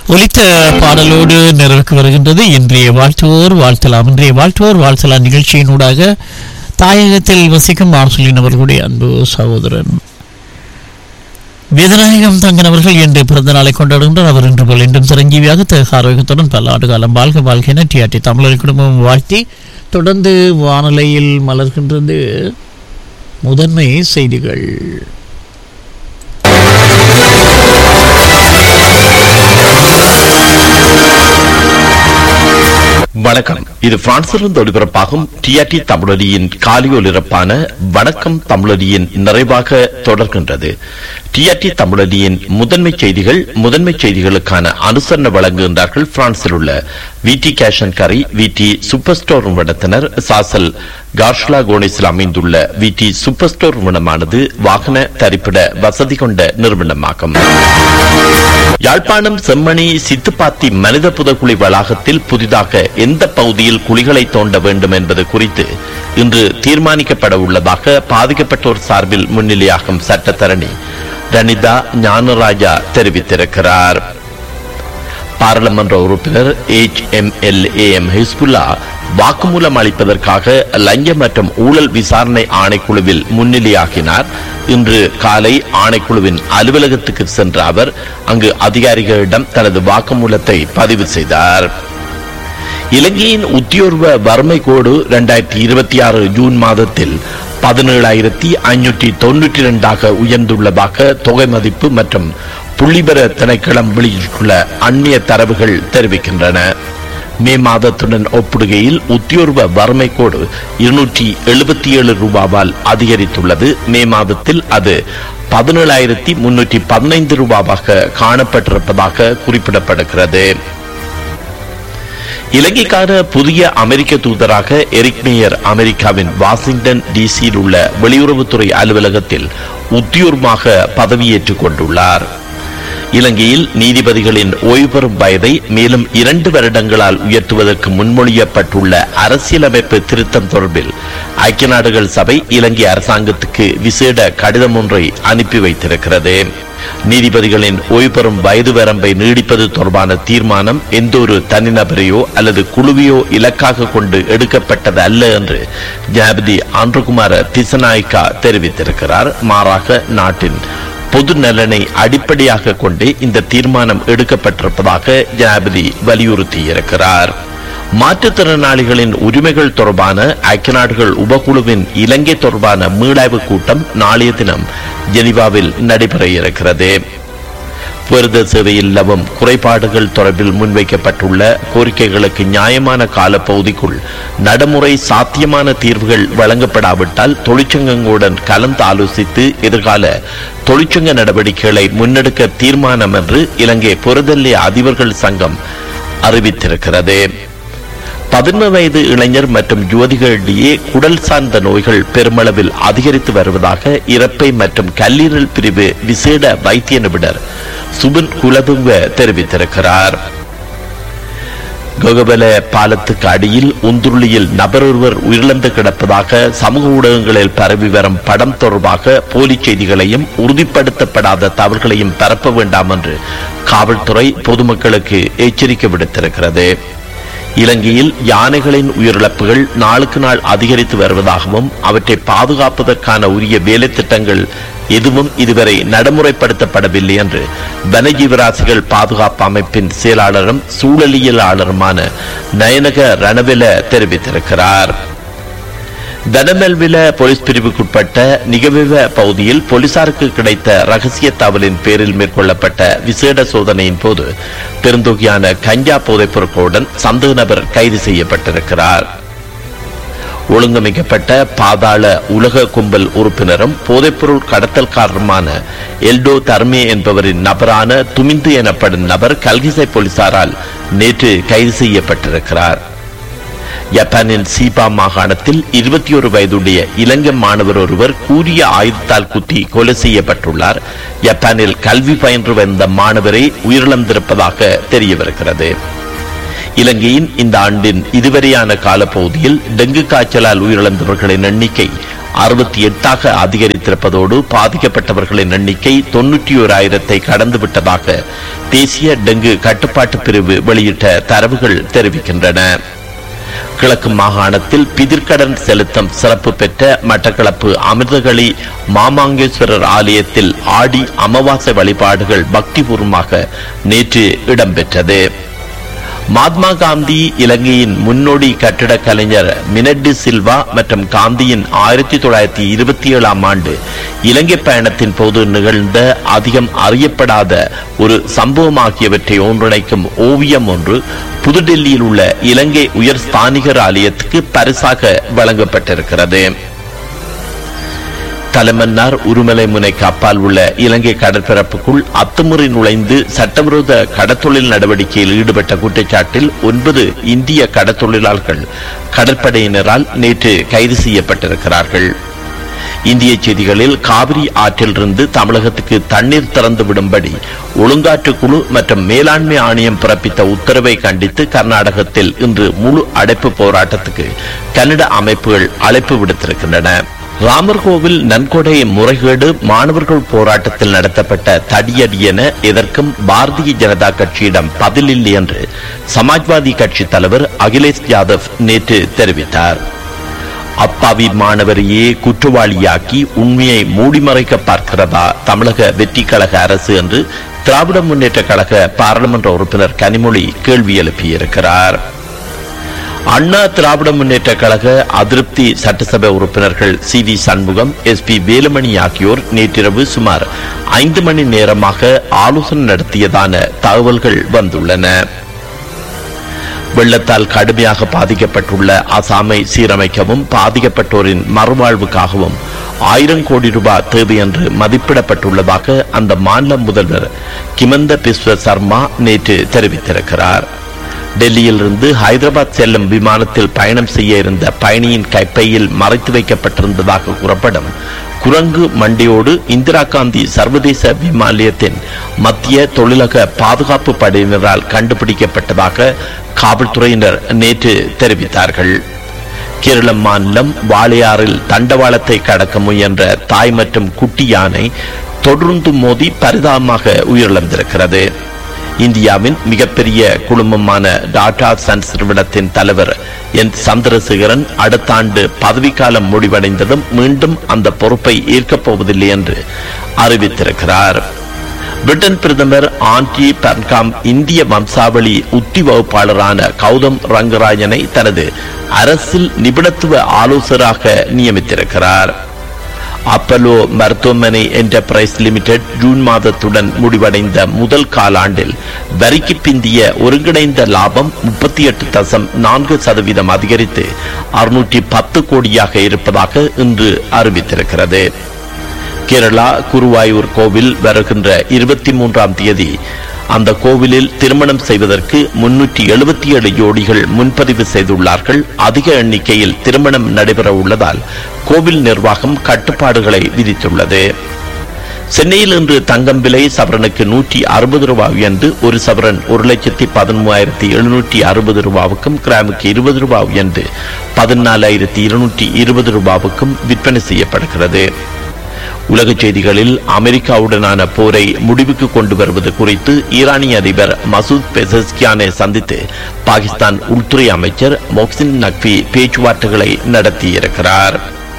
ஒலித்த பாடலோடு நிறைவுக்கு வருகின்றது இன்றைய வாழ்த்துவோர் வாழ்த்தலாம் இன்றைய வாழ்த்துவோர் வாழ்த்தலாம் நிகழ்ச்சியினூடாக தாயகத்தில் வசிக்கும் மார்சலின் அவர்களுடைய அன்பு சகோதரன் வேதநாயகம் தங்கன் அவர்கள் இன்று பிறந்த நாளை கொண்டாடுகின்றார் அவர் இன்று போல் இன்றும் சிரஞ்சீவியாக தேக ஆரோக்கியத்துடன் பல ஆண்டு காலம் வாழ்க வாழ்க என டிஆர்டி தமிழர் குடும்பம் வாழ்த்தி தொடர்ந்து வானொலியில் மலர்கின்றது முதன்மை செய்திகள் வணக்கம் இது பிரான்சிலிருந்து ஒளிபரப்பாகும் டிஆர்டி தமிழொலியின் காலை ஒலிபரப்பான வணக்கம் தமிழொலியின் நிறைவாக தொடர்கின்றது டிஆர்டி தமிழொலியின் முதன்மை செய்திகள் முதன்மை செய்திகளுக்கான அனுசரணை வழங்குகின்றார்கள் பிரான்சில் உள்ள விடி கேஷன் கரி விடி சூப்பர் ஸ்டோர் நிறுவனத்தினர் சாசல் கார்ஷ்லா கோனிஸில் அமைந்துள்ள விடி சூப்பர் ஸ்டோர் நிறுவனமானது வாகன தரிப்பிட வசதி கொண்ட நிறுவனமாகும் யாழ்ப்பாணம் செம்மணி சித்துப்பாத்தி மனித புதகுழி வளாகத்தில் புதிதாக எந்த பகுதியில் குழிகளை தோண்ட வேண்டும் என்பது குறித்து இன்று தீர்மானிக்கப்பட உள்ளதாக பாதிக்கப்பட்டோர் சார்பில் முன்னிலையாகும் சட்டத்தரணி ரணிதா ஞானராஜா தெரிவித்திருக்கிறார் பாராளுமன்ற உறுப்பினர் H M L A M Hizbullah வாக்குமூலம் அளிப்பதற்காக லஞ்ச மற்றும் ஊழல் விசாரணை ஆணைக்குழுவில் முன்னிலையாகினார் இன்று காலை ஆணைக்குழுவின் அலுவலகத்துக்கு சென்ற அவர் அங்கு அதிகாரிகளிடம் தனது வாக்குமூலத்தை பதிவு செய்தார் இலங்கையின் உத்தியோர்வ வறுமை கோடு இரண்டாயிரத்தி இருபத்தி ஆறு ஜூன் மாதத்தில் பதினேழாயிரத்தி ஐநூற்றி தொன்னூற்றி இரண்டாக உயர்ந்துள்ளதாக தொகை மதிப்பு மற்றும் புள்ளிபர திணைக்களம் வெளியிட்டுள்ள அந்நிய தரவுகள் தெரிவிக்கின்றன மே மாதத்துடன் ஒப்பிடுகையில் உத்தியோர்வ வறுமை கோடு இருநூற்றி எழுபத்தி ஏழு ரூபாவால் அதிகரித்துள்ளது மே மாதத்தில் அது பதினேழாயிரத்தி முன்னூற்றி பதினைந்து ரூபாவாக காணப்பட்டிருப்பதாக குறிப்பிடப்படுகிறது இலங்கைக்கான புதிய அமெரிக்க தூதராக எரிக் மேயர் அமெரிக்காவின் வாஷிங்டன் டிசியில் உள்ள வெளியுறவுத்துறை அலுவலகத்தில் உத்தியோகமாக பதவியேற்றுக் கொண்டுள்ளார் இலங்கையில் நீதிபதிகளின் ஓய்வு பெறும் வயதை மேலும் இரண்டு வருடங்களால் உயர்த்துவதற்கு முன்மொழியப்பட்டுள்ள அரசியலமைப்பு திருத்தம் தொடர்பில் ஐக்கிய நாடுகள் சபை இலங்கை அரசாங்கத்துக்கு விசேட கடிதம் ஒன்றை அனுப்பி வைத்திருக்கிறது நீதிபதிகளின் ஓய்வு பெறும் வயது வரம்பை நீடிப்பது தொடர்பான தீர்மானம் எந்த ஒரு தனிநபரையோ அல்லது குழுவையோ இலக்காக கொண்டு எடுக்கப்பட்டது அல்ல என்று ஜனாபதி ஆந்திரகுமார திசநாயக்கா தெரிவித்திருக்கிறார் மாறாக நாட்டின் பொது நலனை அடிப்படையாக கொண்டே இந்த தீர்மானம் எடுக்கப்பட்டிருப்பதாக ஜனாபதி வலியுறுத்தியிருக்கிறார் மாற்றுத்திறனாளிகளின் உரிமைகள் தொடர்பான ஐக்கிய நாடுகள் உபகுழுவின் இலங்கை தொடர்பான மீளாய்வு கூட்டம் நாளைய தினம் ஜெனீவாவில் நடைபெற இருக்கிறது விருத சேவையில் நிலவும் குறைபாடுகள் தொடர்பில் முன்வைக்கப்பட்டுள்ள கோரிக்கைகளுக்கு நியாயமான காலப்பகுதிக்குள் நடைமுறை சாத்தியமான தீர்வுகள் வழங்கப்படாவிட்டால் தொழிற்சங்கங்களுடன் கலந்து ஆலோசித்து எதிர்கால தொழிற்சங்க நடவடிக்கைகளை முன்னெடுக்க தீர்மானம் என்று இலங்கை புரதல்லிய அதிபர்கள் சங்கம் அறிவித்திருக்கிறது பதின்ம வயது இளைஞர் மற்றும் யுவதிகளிடையே குடல் சார்ந்த நோய்கள் பெருமளவில் அதிகரித்து வருவதாக இறப்பை மற்றும் கல்லீரல் பிரிவு விசேட வைத்திய நிபுணர் சுபின் குலதுங்க தெரிவித்திருக்கிறார் கொகபல பாலத்துக்கு அடியில் உந்துருளியில் நபர் ஒருவர் உயிரிழந்து கிடப்பதாக சமூக ஊடகங்களில் பரவி வரும் படம் தொடர்பாக போலி செய்திகளையும் உறுதிப்படுத்தப்படாத தவறுகளையும் பரப்ப வேண்டாம் என்று காவல்துறை பொதுமக்களுக்கு எச்சரிக்கை விடுத்திருக்கிறது இலங்கையில் யானைகளின் உயிரிழப்புகள் நாளுக்கு நாள் அதிகரித்து வருவதாகவும் அவற்றை பாதுகாப்பதற்கான உரிய வேலை திட்டங்கள் எதுவும் இதுவரை நடைமுறைப்படுத்தப்படவில்லை என்று வனஜீவராசிகள் பாதுகாப்பு அமைப்பின் செயலாளரும் சூழலியலாளருமான நயனக ரணவில தெரிவித்திருக்கிறார் தனமெல்வில போலீஸ் பிரிவுக்குட்பட்ட நிகழ்வ பகுதியில் போலீசாருக்கு கிடைத்த ரகசிய தகவலின் பேரில் மேற்கொள்ளப்பட்ட விசேட சோதனையின் போது பெருந்தொகையான கஞ்சா போதைப் பொருட்களுடன் சந்தேக நபர் கைது செய்யப்பட்டிருக்கிறார் ஒழுங்கமைக்கப்பட்ட பாதாள உலக கும்பல் உறுப்பினரும் போதைப்பொருள் கடத்தல்காரருமான எல்டோ தர்மே என்பவரின் நபரான துமிந்து எனப்படும் நபர் கல்கிசை போலீசாரால் நேற்று கைது செய்யப்பட்டிருக்கிறார் ஜப்பானின் சீபா மாகாணத்தில் இருபத்தி ஒரு வயதுடைய இலங்கை மாணவர் ஒருவர் கூறிய ஆயுதத்தால் குத்தி கொலை செய்யப்பட்டுள்ளார் ஜப்பானில் கல்வி பயின்று வந்த மாணவரை உயிரிழந்திருப்பதாக தெரியவிருக்கிறது இலங்கையின் இந்த ஆண்டின் இதுவரையான காலப்பகுதியில் டெங்கு காய்ச்சலால் உயிரிழந்தவர்களின் எண்ணிக்கை அறுபத்தி எட்டாக அதிகரித்திருப்பதோடு பாதிக்கப்பட்டவர்களின் எண்ணிக்கை தொன்னூற்றி ஓராயிரத்தை கடந்துவிட்டதாக தேசிய டெங்கு கட்டுப்பாட்டு பிரிவு வெளியிட்ட தரவுகள் தெரிவிக்கின்றன கிழக்கு மாகாணத்தில் பிதிர்க்கடன் செலுத்தம் சிறப்பு பெற்ற மட்டக்களப்பு அமிர்தகளி மாமாங்கேஸ்வரர் ஆலயத்தில் ஆடி அமாவாசை வழிபாடுகள் பக்திபூர்வமாக நேற்று இடம்பெற்றது மகாத்மா காந்தி இலங்கையின் முன்னோடி கட்டிடக் கலைஞர் மினட்டி சில்வா மற்றும் காந்தியின் ஆயிரத்தி தொள்ளாயிரத்தி இருபத்தி ஏழாம் ஆண்டு இலங்கை பயணத்தின் போது நிகழ்ந்த அதிகம் அறியப்படாத ஒரு சம்பவம் ஆகியவற்றை ஒன்றிணைக்கும் ஓவியம் ஒன்று புதுடெல்லியில் உள்ள இலங்கை உயர் ஸ்தானிகர் ஆலயத்துக்கு பரிசாக வழங்கப்பட்டிருக்கிறது தலைமன்னார் உருமலை முனைக்கு அப்பால் உள்ள இலங்கை கடற்பரப்புக்குள் அத்துமுறை நுழைந்து சட்டவிரோத கடத்தொழில் நடவடிக்கையில் ஈடுபட்ட குற்றச்சாட்டில் ஒன்பது இந்திய கடத்தொழிலாளர்கள் கடற்படையினரால் நேற்று கைது செய்யப்பட்டிருக்கிறார்கள் இந்திய செய்திகளில் காவிரி ஆற்றிலிருந்து தமிழகத்துக்கு தண்ணீர் திறந்து விடும்படி ஒழுங்காற்று குழு மற்றும் மேலாண்மை ஆணையம் பிறப்பித்த உத்தரவை கண்டித்து கர்நாடகத்தில் இன்று முழு அடைப்பு போராட்டத்துக்கு கன்னட அமைப்புகள் அழைப்பு விடுத்திருக்கின்றன ராமர் கோவில் நன்கொடை முறைகேடு மாணவர்கள் போராட்டத்தில் நடத்தப்பட்ட தடியடி என எதற்கும் பாரதிய ஜனதா கட்சியிடம் பதிலில்லை என்று சமாஜ்வாதி கட்சி தலைவர் அகிலேஷ் யாதவ் நேற்று தெரிவித்தார் அப்பாவி மாணவரையே குற்றவாளியாக்கி உண்மையை மூடிமறைக்க பார்க்கிறதா தமிழக வெற்றி கழக அரசு என்று திராவிட முன்னேற்ற கழக பாராளுமன்ற உறுப்பினர் கனிமொழி கேள்வி எழுப்பியிருக்கிறார் அண்ணா திராவிட முன்னேற்ற கழக அதிருப்தி சட்டசபை உறுப்பினர்கள் C V Shanmugam S P Velumani ஆகியோர் நேற்றிரவு சுமார் ஐந்து மணி நேரமாக ஆலோசனை நடத்தியதான தகவல்கள் வந்துள்ளன வெள்ளத்தால் கடுமையாக பாதிக்கப்பட்டுள்ள அசாமை சீரமைக்கவும் பாதிக்கப்பட்டோரின் மறுவாழ்வுக்காகவும் ஆயிரம் கோடி ரூபாய் தேவை என்று மதிப்பிடப்பட்டுள்ளதாக அந்த மாநில முதல்வர் கிமந்த பிஸ்வ சர்மா நேற்று தெரிவித்திருக்கிறார் டெல்லியிலிருந்து ஹைதராபாத் செல்லும் விமானத்தில் பயணம் செய்ய இருந்த பயணியின் கைப்பையில் மறைத்து வைக்கப்பட்டிருந்ததாக கூறப்படும் குரங்கு மண்டியோடு இந்திரா காந்தி சர்வதேச விமான நிலையத்தின் மத்திய தொழிலக பாதுகாப்பு படையினரால் கண்டுபிடிக்கப்பட்டதாக காவல்துறையினர் நேற்று தெரிவித்தார்கள் கேரள மாநிலம் வாளையாறில் தண்டவாளத்தை கடக்க முயன்ற தாய் மற்றும் குட்டி யானை தொடர்ந்து மோதி பரிதாபமாக உயிரிழந்திருக்கிறது இந்தியாவின் மிகப்பெரிய குழுமமான டாடா சன்ஸ் நிறுவனத்தின் தலைவர் என் சந்திரசேகரன் அடுத்த ஆண்டு பதவிக்காலம் முடிவடைந்ததும் மீண்டும் அந்த பொறுப்பை ஏற்கப் போவதில்லை என்று அறிவித்திருக்கிறார் பிரிட்டன் பிரதமர் ஆண்டி பர்காம் இந்திய வம்சாவளி உத்தி வகுப்பாளரான கௌதம் ரங்கராஜனை தனது அரசில் நிபுணத்துவ ஆலோசகராக நியமித்திருக்கிறார் அப்பலோ மருத்துவமனை என்டர்பிரைஸ் லிமிடெட் ஜூன் மாதத்துடன் முடிவடைந்த முதல் காலாண்டில் வரிக்கு பிந்திய ஒருங்கிணைந்த லாபம் முப்பத்தி எட்டு தசம் நான்கு சதவீதம் அதிகரித்து அறுநூற்றி பத்து கோடியாக இருப்பதாக இன்று அறிவித்திருக்கிறது கேரளா குருவாயூர் கோவில் வருகின்ற இருபத்தி மூன்றாம் தேதி அந்த கோவிலில் திருமணம் செய்வதற்கு முன்னூற்றி எழுபத்தி ஏழு ஜோடிகள் முன்பதிவு செய்துள்ளார்கள் அதிக எண்ணிக்கையில் திருமணம் நடைபெற உள்ளதால் கோவில் நிர்வாகம் கட்டுப்பாடுகளை விதித்துள்ளது சென்னையில் இன்று தங்கம் விலை சவரனுக்கு நூற்றி அறுபது ரூபாய் உயர்ந்து ஒரு சவரன் ஒரு லட்சத்தி பதிமூவாயிரத்தி எழுநூற்றி அறுபது ரூபாவுக்கும் கிராமுக்கு இருபது ரூபாய் உயர்ந்து பதினாலாயிரத்தி இருநூற்றி இருபது ரூபாவுக்கும் விற்பனை செய்யப்படுகிறது உலகச் செய்திகளில் அமெரிக்காவுடனான போரை முடிவுக்கு கொண்டு வருவது குறித்து ஈரானிய அதிபர் மசூத் பெசஸ்கியானை சந்தித்து பாகிஸ்தான் உள்துறை அமைச்சர் மொக்சின் நக்வி பேச்சுவார்த்தைகளை நடத்தியிருக்கிறார்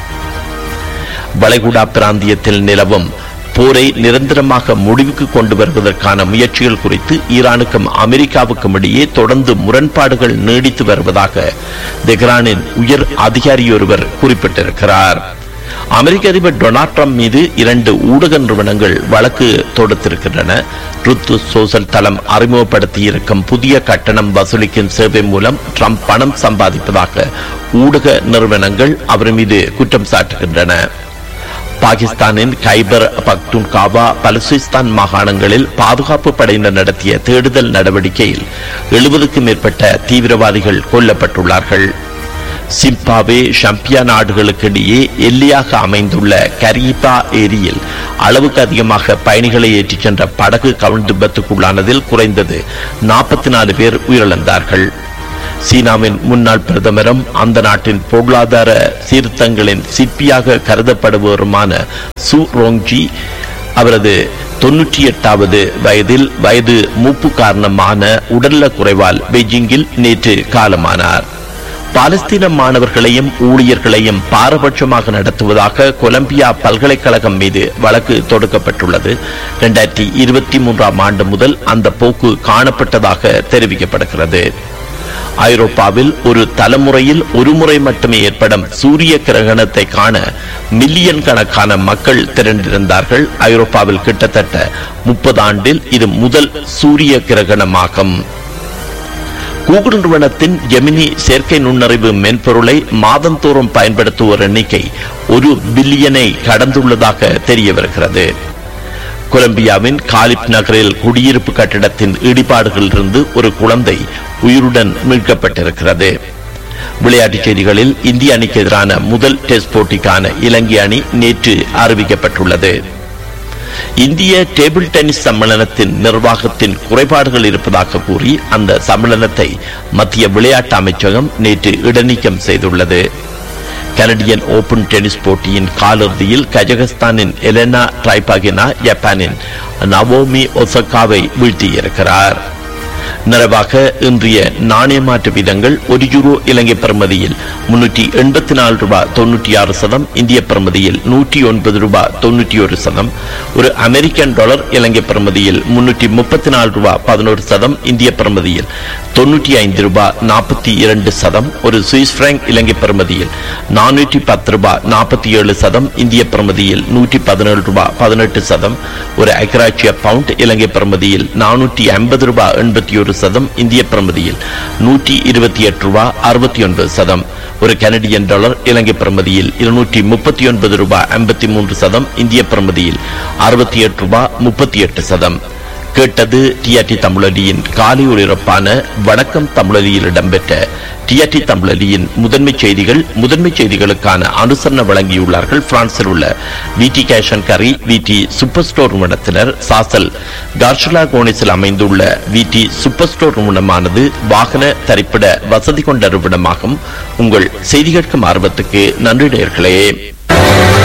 வளைகுடா பிராந்தியத்தில் நிலவும் போரை நிரந்தரமாக முடிவுக்கு கொண்டு வருவதற்கான முயற்சிகள் குறித்து ஈரானுக்கும் அமெரிக்காவுக்கும் இடையே தொடர்ந்து முரண்பாடுகள் நீடித்து வருவதாக தெஹ்ரானின் உயர் அதிகாரியொருவர் குறிப்பிட்டிருக்கிறார் அமெரிக்க அதிபர் டொனால்ட் ட்ரம்ப் மீது இரண்டு ஊடக நிறுவனங்கள் வழக்கு தொடுத்திருக்கின்றன ருத்து சோசல் தளம் அறிமுகப்படுத்தியிருக்கும் புதிய கட்டணம் வசூலிக்கும் சேவை மூலம் ட்ரம்ப் பணம் சம்பாதிப்பதாக ஊடக நிறுவனங்கள் அவர் மீது குற்றம் சாட்டுகின்றன பாகிஸ்தானின் கைபர் பக்துன்காவா பலுசிஸ்தான் மாகாணங்களில் பாதுகாப்பு படையினர் நடத்திய தேடுதல் நடவடிக்கையில் எழுபதுக்கும் மேற்பட்ட தீவிரவாதிகள் கொல்லப்பட்டுள்ளார்கள் சிம்பாவே ஷம்பியா நாடுகளுக்கிடையே எல்லையாக அமைந்துள்ள கரீபா ஏரியில் அளவுக்கு அதிகமாக பயணிகளை ஏற்றிச் சென்ற படகு கவிழ்ந்து விபத்துக்குள்ளானதில் குறைந்தது நாற்பத்தி நாலு பேர் உயிரிழந்தார்கள் சீனாவின் முன்னாள் பிரதமரும் அந்த நாட்டின் பொருளாதார சீர்திருத்தங்களின் சிற்பியாக கருதப்படுபவருமான சு ரோங்ஜி அவரது தொன்னூற்றி எட்டாவது வயதில் வயது மூப்பு காரணமான உடல்நல குறைவால் பெய்ஜிங்கில் நேற்று காலமானார் பாலஸ்தீன மாணவர்களையும் ஊழியர்களையும் பாரபட்சமாக நடத்துவதாக கொலம்பியா பல்கலைக்கழகம் மீது வழக்கு தொடுக்கப்பட்டுள்ளது இரண்டாயிரத்தி இருபத்தி மூன்றாம் ஆண்டு முதல் அந்த போக்கு காணப்பட்டதாக தெரிவிக்கப்படுகிறது ஐரோப்பாவில் ஒரு தலைமுறையில் ஒரு முறை மட்டுமே ஏற்படும் சூரிய கிரகணத்தை காண மில்லியன் கணக்கான மக்கள் திரண்டிருந்தார்கள் ஐரோப்பாவில் கிட்டத்தட்ட முப்பது ஆண்டில் இது முதல் சூரிய கிரகணமாகும் கூகுள் நிறுவனத்தின் ஜெமினி செயற்கை நுண்ணறிவு மென்பொருளை மாதந்தோறும் பயன்படுத்துவோர் எண்ணிக்கை ஒரு பில்லியனை கடந்துள்ளதாக தெரிய வருகிறது கொலம்பியாவின் காலிப் நகரில் குடியிருப்பு கட்டிடத்தின் இடிபாடுகளிலிருந்து ஒரு குழந்தை உயிருடன் மீட்கப்பட்டிருக்கிறது விளையாட்டுச் செய்திகளில் இந்திய அணிக்கு எதிரான முதல் டெஸ்ட் போட்டிக்கான இலங்கை அணி நேற்று அறிவிக்கப்பட்டுள்ளது இந்திய டேபிள் டென்னிஸ் சம்மேளனத்தின் நிர்வாகத்தின் குறைபாடுகள் இருப்பதாக கூறி அந்த சம்மேளனத்தை மத்திய விளையாட்டு அமைச்சகம் நேற்று இடைநீக்கம் செய்துள்ளது கனடியன் ஓபன் டென்னிஸ் போட்டியின் காலிறுதியில் கஜகஸ்தானின் எலெனா ட்ரைபாகினா ஜப்பானின் நவோமி ஒசகாவை வீழ்த்தியிருக்கிறார் நிறைவாக இன்றைய நாணய மாற்று வீதங்கள் ஒரு யூரோ இலங்கை பிரமதியில் முன்னூற்றி எண்பத்தி நாலு ரூபாய் தொண்ணூற்றி ஆறு சதம் இந்திய பிரமதியில் நூற்றி ஒன்பது ரூபாய் தொண்ணூற்றி ஒரு சதம் ஒரு அமெரிக்கன் டாலர் இலங்கை பிரமதியில் முன்னூற்றி முப்பத்தி நாலு ரூபாய் பதினோரு சதம் இந்திய பிரமதியில் தொண்ணூற்றி ஐந்து ரூபாய் நாற்பத்தி இரண்டு சதம் ஒரு சுவிஸ் பிராங்க் இலங்கை பிரமதியில் நானூற்றி பத்து ரூபாய் நாற்பத்தி ஏழு சதம் இந்திய பிரமதியில் நூற்றி பதினேழு ரூபாய் பதினெட்டு சதம் ஒரு ஐக்கராட்சிய பவுண்ட் இலங்கை பிரமதியில் நானூற்றி ஐம்பது ரூபாய் எண்பத்தி ஒரு சதம் இந்திய பிரமதியில் நூற்றி இருபத்தி எட்டு ரூபாய் அறுபத்தி ஒன்பது சதம் ஒரு கனடியன் டாலர் இலங்கை பிரமதியில் இருநூற்றி முப்பத்தி ஒன்பது ரூபாய் ஐம்பத்தி மூன்று சதம் இந்திய பிரமதியில் அறுபத்தி எட்டு ரூபாய் முப்பத்தி எட்டு சதம் கேட்டது டிஆர்டி தமிழொலியின் காலை ஒளிபரப்பான வணக்கம் தமிழொலியில் இடம்பெற்ற டிஆர்டி தமிழொலியின் முதன்மை செய்திகள் முதன்மை செய்திகளுக்கான அனுசரணை வழங்கியுள்ளார்கள் பிரான்சில் உள்ள விடி கேஷன் கரி விடி சூப்பர் ஸ்டோர் நிறுவனத்தினர் சாசல் கார்ஷலா கோனிஸில் அமைந்துள்ள விடி சூப்பர் ஸ்டோர் நிறுவனமானது வாகன தரிப்பிட வசதி கொண்ட நிறுவனமாகும் உங்கள் செய்தி கேட்கும் ஆர்வத்துக்கு நன்றி நேயர்களே